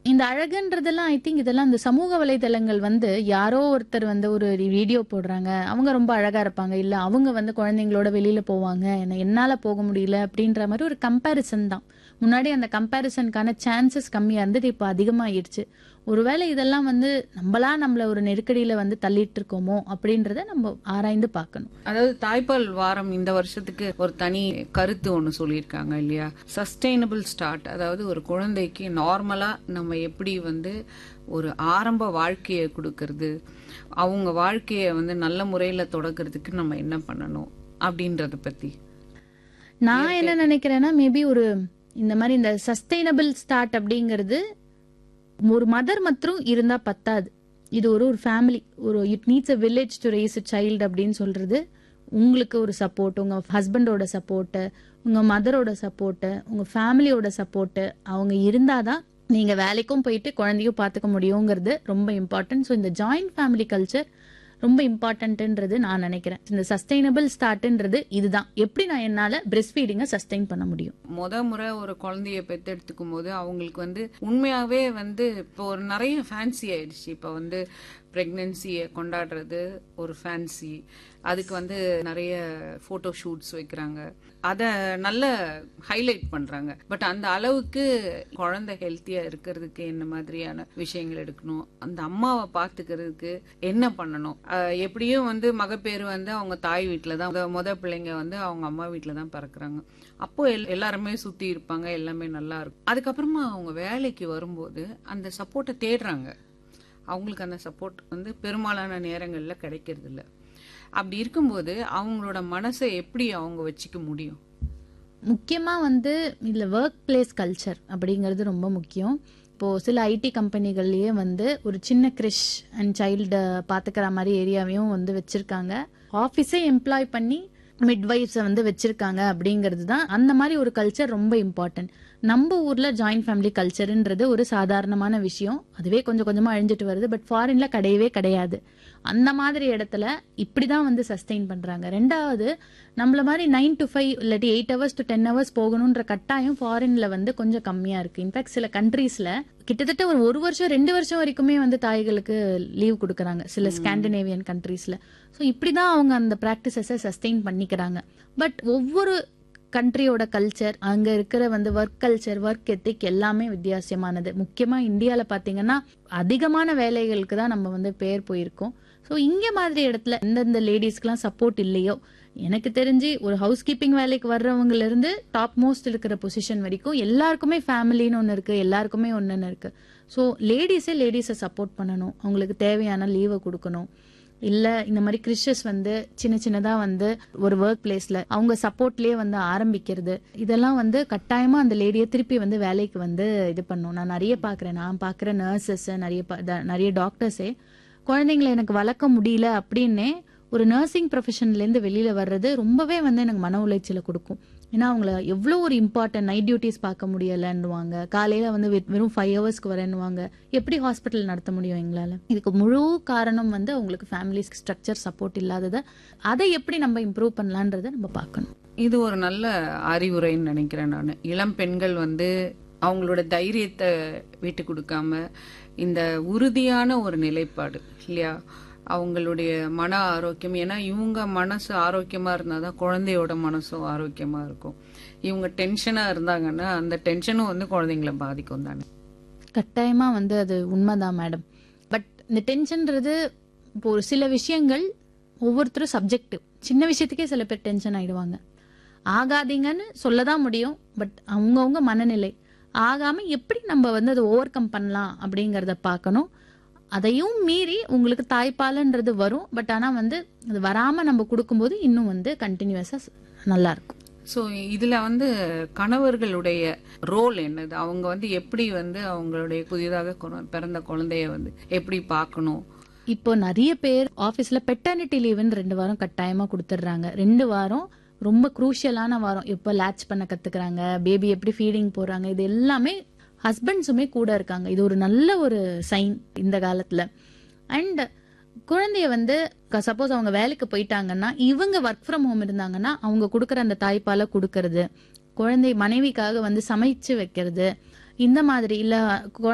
இந்த அழகுன்றதெல்லாம் I think இதெல்லாம் இந்த சமூக வலைதளங்கள் வந்து யாரோ ஒருத்தர் வந்து ஒரு வீடியோ போடுறாங்க அவங்க ரொம்ப அழகா இருப்பாங்க இல்ல அவங்க வந்து குழந்தைங்களோட வெளியில போவாங்க என்ன என்னால போக முடியல அப்படின்ற மாதிரி ஒரு கம்பேரிசன் தான் முன்னாடி அந்த கம்பேரிசனுக்கான சான்சஸ் கம்மியா இருந்தது இப்போ அதிகமாகிடுச்சு ஒருவேளை இதெல்லாம் வந்து நம்மளா நம்மள ஒரு நெருக்கடியில வந்து தள்ளிட்டு இருக்கோமோ அப்படின்றத நம்ம ஆராய்ந்து பார்க்கணும் அதாவது தாய்ப்பால் வாரம் இந்த வருஷத்துக்கு ஒரு தனி கருத்து ஒன்று சொல்லியிருக்காங்க இல்லையா சஸ்டைனபிள் ஸ்டார்ட் அதாவது ஒரு குழந்தைக்கு நார்மலா நம்ம எப்படி வந்து ஒரு ஆரம்ப வாழ்க்கையை கொடுக்கறது அவங்க வாழ்க்கையை வந்து நல்ல முறையில தொடக்கிறதுக்கு நம்ம என்ன பண்ணணும் அப்படின்றத பத்தி நான் என்ன நினைக்கிறேன்னா மேபி ஒரு இந்த மாதிரி இந்த சஸ்டைனபிள் ஸ்டார்ட் அப்படிங்கிறது ஒரு மதர் மற்றும் இருந்தா பத்தாது இது ஒரு ஒரு ஃபேமிலி ஒரு it needs a village to raise a child அப்படின்னு சொல்றது உங்களுக்கு ஒரு சப்போர்ட் உங்க ஹஸ்பண்டோட சப்போர்ட்டு உங்க மதரோட சப்போர்ட்டு உங்க ஃபேமிலியோட சப்போர்ட்டு அவங்க இருந்தாதான் நீங்க வேலைக்கும் போயிட்டு குழந்தையும் பார்த்துக்க முடியுங்கிறது ரொம்ப இம்பார்ட்டன்ட் ஸோ இந்த ஜாயிண்ட் ஃபேமிலி கல்ச்சர் ரொம்ப இம்பார்ட்டன்ட்ன்றது நான் நினைக்கிறேன் இந்த சஸ்டைனபிள் ஸ்டார்ட்ன்றது இதுதான் எப்படி நான் என்னால பிரெஸ்ட் ஃபீடிங்கை சஸ்டைன் பண்ண முடியும் முத முறை ஒரு குழந்தைய பெத்தெடுத்துக்கும் போது அவங்களுக்கு வந்து உண்மையாவே வந்து இப்போ ஒரு நிறைய ஃபேன்சி ஆயிடுச்சு இப்போ வந்து பிரெக்னன்சியை கொண்டாடுறது ஒரு ஃபேன்சி அதுக்கு வந்து நிறைய ஃபோட்டோ ஷூட்ஸ் வைக்கிறாங்க அதை நல்ல ஹைலைட் பண்றாங்க பட் அந்த அளவுக்கு குழந்தை ஹெல்த்தியா இருக்கிறதுக்கு என்ன மாதிரியான விஷயங்கள் எடுக்கணும் அந்த அம்மாவை பார்த்துக்கிறதுக்கு என்ன பண்ணணும் அஹ் எப்படியும் வந்து மகப்பேறு வந்து அவங்க தாய் வீட்டில் தான் முத- முத பிள்ளைங்க வந்து அவங்க அம்மா வீட்டில் தான் பிறக்குறாங்க அப்போ எல்- எல்லாருமே சுத்தி இருப்பாங்க எல்லாமே நல்லா இருக்கும் அதுக்கப்புறமா அவங்க வேலைக்கு வரும்போது அந்த சப்போர்ட்டை தேடுறாங்க அவங்களுக்கு அந்த சப்போர்ட் வந்து பெரும்பாலான நேரங்களில் கிடைக்கிறது இல்ல அப்படி இருக்கும்போது அவங்களோட மனசை எப்படி அவங்க வச்சுக்க முடியும் முக்கியமா வந்து இதுல ஒர்க் பிளேஸ் கல்ச்சர் அப்படிங்கிறது ரொம்ப முக்கியம் இப்போ சில ஐடி கம்பெனிகள்லயே வந்து ஒரு சின்ன கிரிஷ் அண்ட் சைல்டு பாத்துக்கிற மாதிரி ஏரியாவையும் வந்து வச்சிருக்காங்க ஆஃபீஸே எம்ப்ளாய் பண்ணி மிட்வைஃப்ஸை வந்து வச்சிருக்காங்க அப்படிங்கிறது தான் அந்த மாதிரி ஒரு கல்ச்சர் ரொம்ப இம்பார்ட்டன்ட் நம்ம ஊர்ல ஜாயிண்ட் ஃபேமிலி கல்ச்சர்ன்றது ஒரு சாதாரணமான விஷயம் அதுவே கொஞ்சம் கொஞ்சமா அழிஞ்சிட்டு வருது பட் ஃபாரின்ல கிடையவே கிடையாது அந்த மாதிரி இடத்துல இப்படிதான் வந்து சஸ்டெயின் பண்றாங்க ரெண்டாவது நம்மள மாதிரி நைன் டு ஃபைவ் இல்லாட்டி eight hours to ten hours போகணுன்ற கட்டாயம் ஃபாரின்ல வந்து கொஞ்சம் கம்மியா இருக்கு இன்ஃபேக்ட் சில கண்ட்ரீஸ்ல கிட்டத்தட்ட ஒரு ஒரு வருஷம் ரெண்டு வருஷம் வரைக்குமே வந்து தாய்களுக்கு லீவ் கொடுக்கறாங்க சில ஸ்காண்டினேவியன் கண்ட்ரீஸ்ல ஸோ இப்படிதான் அவங்க அந்த ப்ராக்டிசஸை சஸ்டெயின் பண்ணிக்கிறாங்க பட் ஒவ்வொரு கண்ட்ரியோட கல்ச்சர் அங்க இருக்கிற வந்து ஒர்க் கல்ச்சர் ஒர்க் எத்திக் எல்லாமே வித்தியாசமானது முக்கியமா இந்தியால பாத்தீங்கன்னா அதிகமான வேலைகளுக்கு தான் நம்ம வந்து பேர் போயிருக்கோம் ஸோ இங்க மாதிரி இடத்துல எந்தெந்த லேடிஸ்க்குலாம் சப்போர்ட் இல்லையோ எனக்கு தெரிஞ்சு ஒரு ஹவுஸ் கீப்பிங் வேலைக்கு வர்றவங்கல இருந்து டாப் மோஸ்ட் இருக்கிற பொசிஷன் வரைக்கும் எல்லாருக்குமே ஃபேமிலின்னு ஒன்று இருக்கு எல்லாருக்குமே ஒன்றுன்னு இருக்கு ஸோ லேடிஸே லேடிஸை சப்போர்ட் பண்ணணும் அவங்களுக்கு தேவையான லீவை கொடுக்கணும் இல்ல இந்த மாதிரி கிறிஸ்டஸ் வந்து சின்ன சின்னதா வந்து ஒரு ஒர்க் பிளேஸ்ல அவங்க சப்போர்ட்லயே வந்து ஆரம்பிக்கிறது இதெல்லாம் வந்து கட்டாயமா அந்த லேடியை திருப்பி வந்து வேலைக்கு வந்து இது பண்ணும் நான் நிறைய பாக்குறேன் நான் பாக்குற நர்சஸ் நிறைய பா- த- நிறைய டாக்டர்ஸே குழந்தைங்களை எனக்கு வளர்க்க முடியல அப்படின்னே ஒரு நர்சிங் ப்ரொஃபஷன்ல இருந்து வெளியில வர்றது ரொம்பவே வந்து எனக்கு மன உளைச்சலை கொடுக்கும் ஏன்னா அவங்கள எவ்வளோ ஒரு இம்பார்ட்டன்ட் நைட் டியூட்டிஸ் பார்க்க முடியலன்னுவாங்க காலையில வந்து வெ- வெறும் ஃபைவ் ஹவர்ஸ்க்கு வரேன்னுவாங்க எப்படி ஹாஸ்பிட்டல் நடத்த முடியும் எங்களால இதுக்கு முழு காரணம் வந்து அவங்களுக்கு ஃபேமிலி ஸ்ட்ரக்சர் சப்போர்ட் இல்லாததை அதை எப்படி நம்ம இம்ப்ரூவ் பண்ணலான்றதை நம்ம பார்க்கணும் இது ஒரு நல்ல அறிவுரைன்னு நினைக்கிறேன் நான் இளம் பெண்கள் வந்து அவங்களோட தைரியத்தை விட்டு கொடுக்காம இந்த உறுதியான ஒரு நிலைப்பாடு இல்லையா அவங்களுடைய மன ஆரோக்கியம் ஏன்னா இவங்க மனசு ஆரோக்கியமா இருந்தாதான் குழந்தையோட மனசும் ஆரோக்கியமா இருக்கும் இவங்க டென்ஷனா இருந்தாங்கன்னா அந்த டென்ஷனும் வந்து குழந்தைங்கள பாதிக்கும் தானே கட்டாயமா வந்து அது உண்மைதான் மேடம் பட் இந்த டென்ஷன்றது இப்போ ஒரு சில விஷயங்கள் ஒவ்வொருத்தரும் சப்ஜெக்டிவ் சின்ன விஷயத்துக்கே சில பேர் டென்ஷன் ஆயிடுவாங்க ஆகாதீங்கன்னு சொல்லதான் முடியும் பட் அவங்கவுங்க மனநிலை ஆகாம எப்படி நம்ம வந்து அதை ஓவர் கம் பண்ணலாம் அப்படிங்கறத பார்க்கணும் அதையும் மீறி உங்களுக்கு தாய்ப்பாலுன்றது வரும் பட் ஆனா வந்து அது வராம நம்ம கொடுக்கும்போது இன்னும் வந்து கண்டினியூஸா நல்லா இருக்கும் ஸோ இதுல வந்து கணவர்களுடைய ரோல் என்னது அவங்க வந்து எப்படி வந்து அவங்களுடைய புதிதாக குற- பிறந்த குழந்தைய வந்து எப்படி பார்க்கணும் இப்போ நிறைய பேர் ஆபீஸ்ல பெட்டர்னிட்டி லீவுன்னு ரெண்டு வாரம் கட்டாயமா கொடுத்துட்றாங்க ரெண்டு வாரம் ரொம்ப குரூஷியலான வாரம் எப்போ லேட்ச் பண்ண கத்துக்கிறாங்க பேபி எப்படி ஃபீடிங் போறாங்க இது எல்லாமே ஹஸ்பண்ட்ஸுமே கூட இருக்காங்க இது ஒரு நல்ல ஒரு சைன் இந்த காலத்துல அண்ட் குழந்தைய வந்து சப்போஸ் அவங்க வேலைக்கு போயிட்டாங்கன்னா இவங்க ஒர்க் ஃப்ரம் ஹோம் இருந்தாங்கன்னா அவங்க கொடுக்குற அந்த தாய்ப்பாலை கொடுக்கறது குழந்தை மனைவிக்காக வந்து சமைச்சு வைக்கிறது இந்த மாதிரி இல்ல